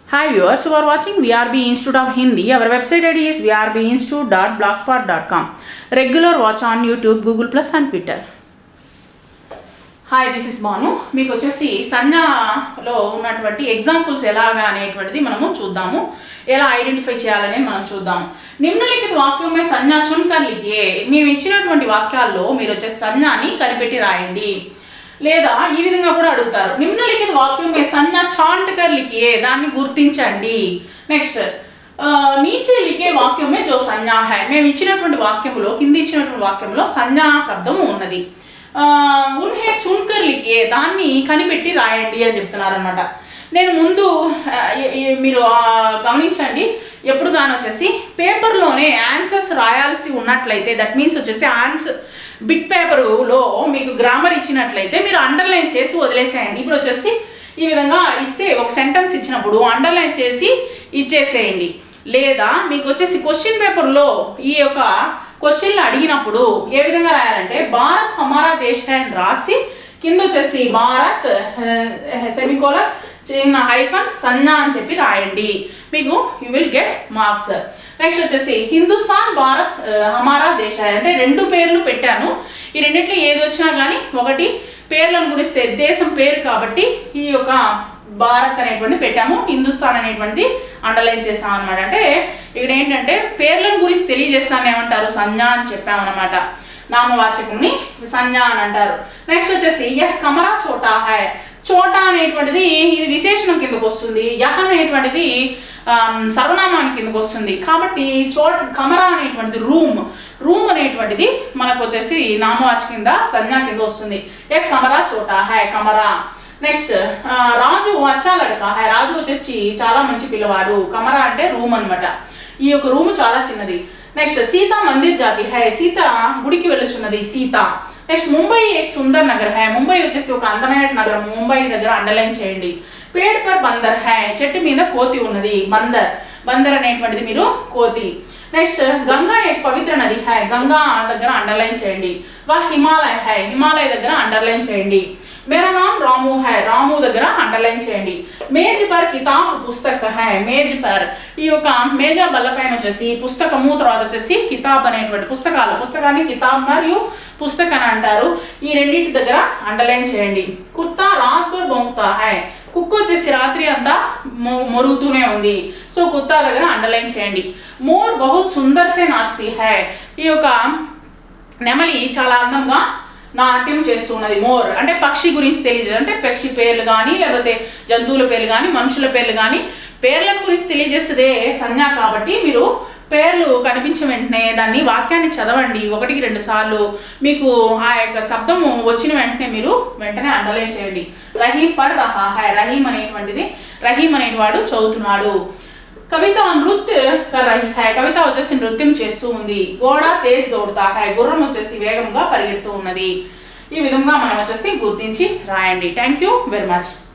Hi viewers, you are watching VRB Institute of Hindi. Our website ID is vrbinstitute.blogspot.com. Regular watch on YouTube, Google Plus and Twitter. Hi this is Banu మీకు వచ్చేసి సంజ్ఞలో ఉన్నటువంటి examples ఎలాగా అనేటువంటిది మనము చూద్దాము ఎలా identify చేయాలని మనం చూద్దాం నిమ్నలిఖిత వాక్యమే సంజ్ఞ చున్కర్ లిఖియే మేము ఇచ్చినటువంటి వాక్యాల్లో మీరు వచ్చేసి సంజ్ఞాని కనిపెట్టి రాయండి లేదా ఈ విధంగా కూడా అడుగుతారు నిమ్నలిఖిత వాక్యమే సంజ్ఞ చాంట్కర్ లిఖియే దాన్ని గుర్తించండి నెక్స్ట్ నీచే లిఖే వాక్యమే జో సంజ్ఞా హై మేము ఇచ్చినటువంటి వాక్యములో కింది ఇచ్చినటువంటి వాక్యంలో సంజ్ఞా శబ్దము ఉన్నది ఆ, ఉన్హే చున్కర్ లిఖియే దాన్ని కనిపెట్టి రాయండి అని చెప్తున్నారు అనమాట నేను ముందు ఆ, ఈ- ఈ- మీరు ఆ, గమనించండి ఎప్పుడు కానీ వచ్చేసి పేపర్లోనే ఆన్సర్స్ రాయాల్సి ఉన్నట్లయితే దట్ మీన్స్ వచ్చేసి ఆన్సర్ బిట్ పేపరులో మీకు గ్రామర్ ఇచ్చినట్లయితే మీరు అండర్లైన్ చేసి వదిలేసేయండి ఇప్పుడు వచ్చేసి ఈ విధంగా ఇస్తే ఒక సెంటెన్స్ ఇచ్చినప్పుడు అండర్లైన్ చేసి ఇచ్చేసేయండి లేదా మీకు వచ్చేసి క్వశ్చన్ పేపర్లో ఈ యొక్క క్వశ్చన్లు అడిగినప్పుడు ఏ విధంగా రాయాలంటే భారత్ హమారా దేశ్ హై అని రాసి కింద వచ్చేసి భారత్ సెమికోలర్ చిన్న హైఫన్ సన్నా అని చెప్పి రాయండి మీకు you will get marks next వచ్చేసి హిందుస్థాన్ భారత్ ఆ, హమారా దేశ అంటే రెండు పేర్లు పెట్టాను ఈ రెండిట్లో ఏది వచ్చినా కానీ ఒకటి పేర్లను గురిస్తే దేశం పేరు కాబట్టి ఈ యొక్క భారత్ అనేటువంటి పెట్టాము హిందుస్థాన్ అనేటువంటి అండర్లైన్ చేస్తాం అనమాట అంటే ఇక్కడ ఏంటంటే పేర్లను గురించి తెలియజేస్తాను ఏమంటారు సంజ్ఞ అని చెప్పామన్నమాట నామవాచకంని సంజ్ఞ అని అంటారు నెక్స్ట్ వచ్చేసి యహ్ కమరా చోటా హై చోటా అనేటువంటిది ఇది విశేషణం కిందకు వస్తుంది యహ్ అనేటువంటిది ఆమ్, సర్వనామానికి కిందకు వస్తుంది కాబట్టి చో కమరా అనేటువంటిది రూమ్ రూమ్ అనేటువంటిది మనకు వచ్చేసి నామవాచ కింద సంజ్ఞ కింద వస్తుంది ఏ కమరా చోటా హై కమరా నెక్స్ట్ రాజు అచ్చా లడక హై రాజు వచ్చేసి చాలా మంచి పిల్లవాడు కమరా అంటే రూమ్ అన్నమాట ఈ యొక్క రూమ్ చాలా చిన్నది నెక్స్ట్ సీత మందిర్ జాతి హై సీత గుడికి వెళ్ళుచున్నది సీత నెక్స్ట్ ముంబై ఏక్ సుందర్ నగర్ హై ముంబై వచ్చేసి ఒక అందమైన నగరం ముంబై దగ్గర అండర్లైన్ చేయండి పేడ్ పర్ బందర్ హై చెట్టు మీద కోతి ఉన్నది బందర్ బందర్ అనేటువంటిది మీరు కోతి నెక్స్ట్ గంగా ఏక్ పవిత్ర నది హై గంగా దగ్గర అండర్లైన్ చేయండి వా హిమాలయ హై హిమాలయ దగ్గర అండర్లైన్ చేయండి మేరా నామ్ రాము హై రాము దగ్గర అండర్లైన్ చేయండి మేజ్ పర్ కితాబ్ పుస్తక హై మేజ్ పర్ ఈ యొక్క మేజా బల్ల పైన వచ్చేసి పుస్తకము తర్వాత వచ్చేసి కితాబ్ అనేటువంటి పుస్తకాలు పుస్తకాన్ని కితాబ్ మరియు పుస్తకం అని అంటారు ఈ రెండింటి దగ్గర అండర్లైన్ చేయండి కుత్తా రాత్ భర్ బొంకుతా హై కుక్క వచ్చేసి రాత్రి అంతా మొ- మొరుగుతూనే ఉంది సో కుత్తా దగ్గర అండర్లైన్ చేయండి మోర్ బహుత్ సుందర్ సే నాచ్తి హై ఈ యొక్క నెమలి చాలా అందంగా నాట్యం చేస్తున్నది మోర్ అంటే పక్షి గురించి తెలియజేది అంటే పక్షి పేర్లు కానీ లేకపోతే జంతువుల పేర్లు కానీ మనుషుల పేర్లు కానీ పేర్లను గురించి తెలియజేసేదే సంజ్ఞ కాబట్టి మీరు పేర్లు కనిపించిన వెంటనే దాన్ని వాక్యాన్ని చదవండి ఒకటికి రెండు సార్లు మీకు ఆ యొక్క శబ్దము వచ్చిన వెంటనే మీరు వెంటనే అండర్లైన్ చేయండి రహీం పర్ రహా హాయ్ రహీం అనేటువంటిది రహీం అనేవాడు చదువుతున్నాడు కవిత నృత్య కర్ రహీ హై కవిత వచ్చేసి నృత్యం చేస్తూ ఉంది గోడ తేజ్ దౌడతా హై గుర్రం వచ్చేసి వేగంగా పరిగెడుతూ ఉన్నది ఈ విధంగా మనం వచ్చేసి గుర్తించి రాయండి థ్యాంక్ యూ వెరీ మచ్